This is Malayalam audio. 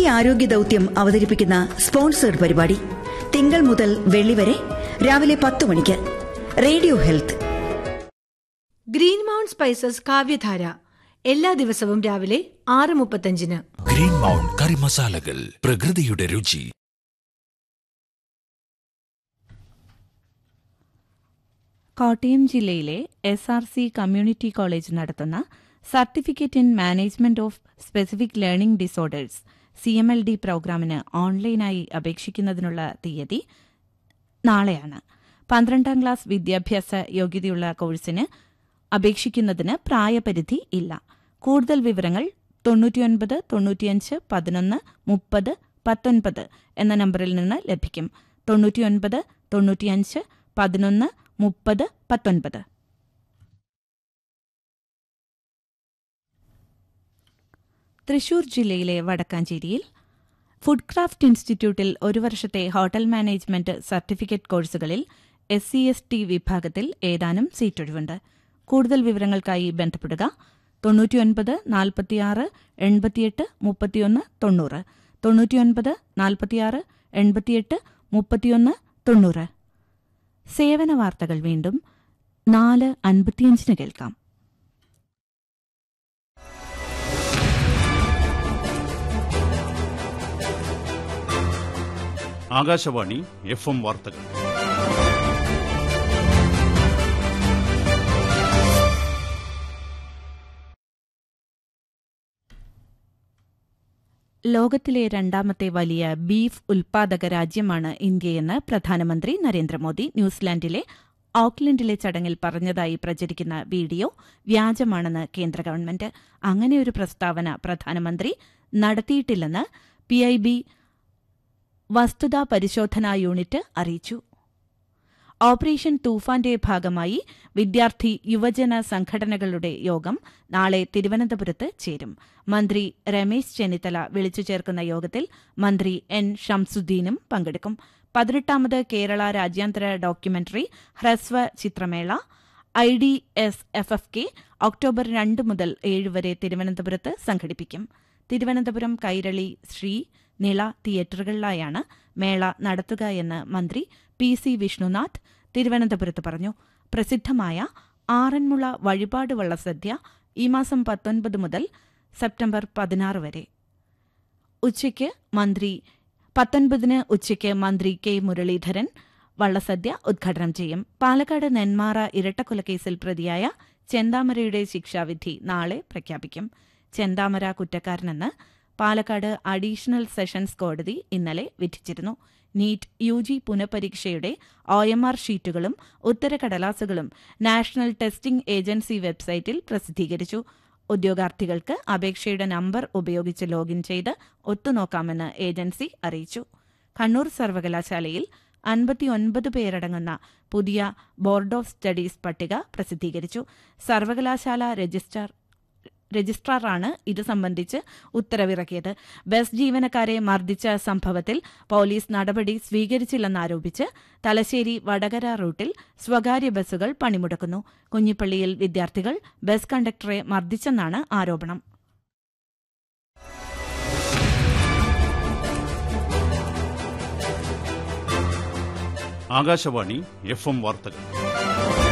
ദേശീയ ആരോഗ്യ ദൌത്യം അവതരിപ്പിക്കുന്ന സ്പോൺസേഡ് പരിപാടി തിങ്കൾ മുതൽ വെള്ളി വരെ രാവിലെ പത്ത് മണിക്ക് radio health green mount spices Kavyadhara എല്ലാ ദിവസവും രാവിലെ ആറ് മുപ്പത്തഞ്ചിന് ഗ്രീൻ മൗണ്ട് കറി മസാലകൾ പ്രകൃതിയുടെ രുചി കോട്ടയം ജില്ലയിലെ S R C community college നടത്തുന്ന certificate in management of specific learning disorders C M L D പ്രോഗ്രാമിന് ഓൺലൈനായി അപേക്ഷിക്കുന്നതിനുള്ള തീയതി നാളെയാണ് പന്ത്രണ്ടാം ക്ലാസ് വിദ്യാഭ്യാസ യോഗ്യതയുള്ള കോഴ്സിന് അപേക്ഷിക്കുന്നതിന് പ്രായപരിധി ഇല്ല കൂടുതൽ വിവരങ്ങൾ തൊണ്ണൂറ്റിയൊൻപത് തൊണ്ണൂറ്റിയഞ്ച് പതിനൊന്ന് മുപ്പത് പത്തൊൻപത് എന്ന നമ്പറിൽ നിന്ന് ലഭിക്കും തൊണ്ണൂറ്റിയൊൻപത് തൊണ്ണൂറ്റിയഞ്ച് പതിനൊന്ന് മുപ്പത് പത്തൊൻപത് തൃശൂർ ജില്ലയിലെ വടക്കാഞ്ചേരിയിൽ ഫുഡ് ക്രാഫ്റ്റ് ഇൻസ്റ്റിറ്റ്യൂട്ടിൽ ഒരു വർഷത്തെ ഹോട്ടൽ മാനേജ്മെന്റ് സർട്ടിഫിക്കറ്റ് കോഴ്സുകളിൽ എസ് സി എസ് ടി വിഭാഗത്തിൽ ഏതാനും സീറ്റൊഴിവുണ്ട് കൂടുതൽ വിവരങ്ങൾക്കായി ബന്ധപ്പെടുക തൊണ്ണൂറ്റിയൊൻപത് നാൽപ്പത്തിയാറ് എൺപത്തിയെട്ട് മുപ്പത്തിയൊന്ന് തൊണ്ണൂറ് തൊണ്ണൂറ്റിയൊൻപത് നാൽപ്പത്തിയാറ് എൺപത്തിയെട്ട് മുപ്പത്തിയൊന്ന് തൊണ്ണൂറ് സേവന വാർത്തകൾ വീണ്ടും നാല് അൻപത്തിയഞ്ചിന് കേൾക്കാം ആകാശവാണി എഫ് എം വാർത്തകൾ ലോകത്തിലെ രണ്ടാമത്തെ വലിയ ബീഫ് ഉൽപാദക രാജ്യമാണ് ഇന്ത്യയെന്ന് പ്രധാനമന്ത്രി നരേന്ദ്രമോദി ന്യൂസിലാൻഡിലെ ഓക്ലൻഡിലെ ചടങ്ങിൽ പറഞ്ഞതായി പ്രചരിക്കുന്ന വീഡിയോ വ്യാജമാണെന്ന് കേന്ദ്ര ഗവൺമെന്റ് അങ്ങനെയൊരു പ്രസ്താവന പ്രധാനമന്ത്രി നടത്തിയിട്ടില്ലെന്ന് പിഐബി വസ്തുതാ പരിശോധനാ യൂണിറ്റ് അറിയിച്ചു ഓപ്പറേഷൻ തൂഫാന്റെ ഭാഗമായി വിദ്യാർത്ഥി യുവജന സംഘടനകളുടെ യോഗം നാളെ തിരുവനന്തപുരത്ത് ചേരും മന്ത്രി രമേശ് ചെന്നിത്തല വിളിച്ചു ചേർക്കുന്ന യോഗത്തിൽ മന്ത്രി എൻ ഷംസുദ്ദീനും പങ്കെടുക്കും പതിനെട്ടാമത് കേരള രാജ്യാന്തര ഡോക്യുമെന്ററി ഹ്രസ്വ ചിത്രമേള I D S F F K October രണ്ട് മുതൽ ഏഴ് വരെ തിരുവനന്തപുരത്ത് സംഘടിപ്പിക്കും തിരുവനന്തപുരം കൈരളി ശ്രീ നിള തിയേറ്ററുകളിലായാണ് മേള നടത്തുകയെന്ന് മന്ത്രി പി സി വിഷ്ണുനാഥ് തിരുവനന്തപുരത്ത് പറഞ്ഞു പ്രസിദ്ധമായ ആറന്മുള വഴിപാട് വള്ളസദ്യ ഈ മാസം പത്തൊൻപത് മുതൽ സെപ്റ്റംബർ പതിനാറ് വരെ ഉച്ചയ്ക്ക് മന്ത്രി പത്തൊൻപതിന് ഉച്ചയ്ക്ക് മന്ത്രി കെ മുരളീധരൻ വള്ളസദ്യ ഉദ്ഘാടനം ചെയ്യും പാലക്കാട് നെന്മാറ ഇരട്ടക്കൊലക്കേസിൽ പ്രതിയായ ചെന്താമരയുടെ ശിക്ഷാവിധി നാളെ പ്രഖ്യാപിക്കും ചെന്താമര കുറ്റക്കാരനെന്ന് പാലക്കാട് അഡീഷണൽ സെഷൻസ് കോടതി ഇന്നലെ വിധിച്ചിരുന്നു നീറ്റ് യു ജി പുനഃപരീക്ഷയുടെ ഒ എം ആർ ഷീറ്റുകളും ഉത്തരക്കടലാസുകളും നാഷണൽ ടെസ്റ്റിംഗ് ഏജൻസി വെബ്സൈറ്റിൽ പ്രസിദ്ധീകരിച്ചു ഉദ്യോഗാർത്ഥികൾക്ക് അപേക്ഷയുടെ നമ്പർ ഉപയോഗിച്ച് ലോഗിൻ ചെയ്ത് ഒത്തുനോക്കാമെന്ന് ഏജൻസി അറിയിച്ചു കണ്ണൂർ സർവകലാശാലയിൽ അൻപത്തിയൊൻപത് പേരടങ്ങുന്ന പുതിയ ബോർഡ് ഓഫ് സ്റ്റഡീസ് പട്ടിക പ്രസിദ്ധീകരിച്ചു സർവകലാശാല രജിസ്ട്രാർ രജിസ്ട്രാറാണ് ഇത് സംബന്ധിച്ച് ഉത്തരവിറക്കിയത് ബസ് ജീവനക്കാരെ മർദ്ദിച്ച സംഭവത്തിൽ പോലീസ് നടപടി സ്വീകരിച്ചില്ലെന്നാരോപിച്ച് തലശ്ശേരി വടകര റൂട്ടിൽ സ്വകാര്യ ബസ്സുകൾ പണിമുടക്കുന്നു കുഞ്ഞിപ്പള്ളിയിൽ വിദ്യാർത്ഥികൾ ബസ് കണ്ടക്ടറെ മർദ്ദിച്ചെന്നാണ് ആരോപണം ആകാശവാണി എഫ് എം വാർത്തകൾ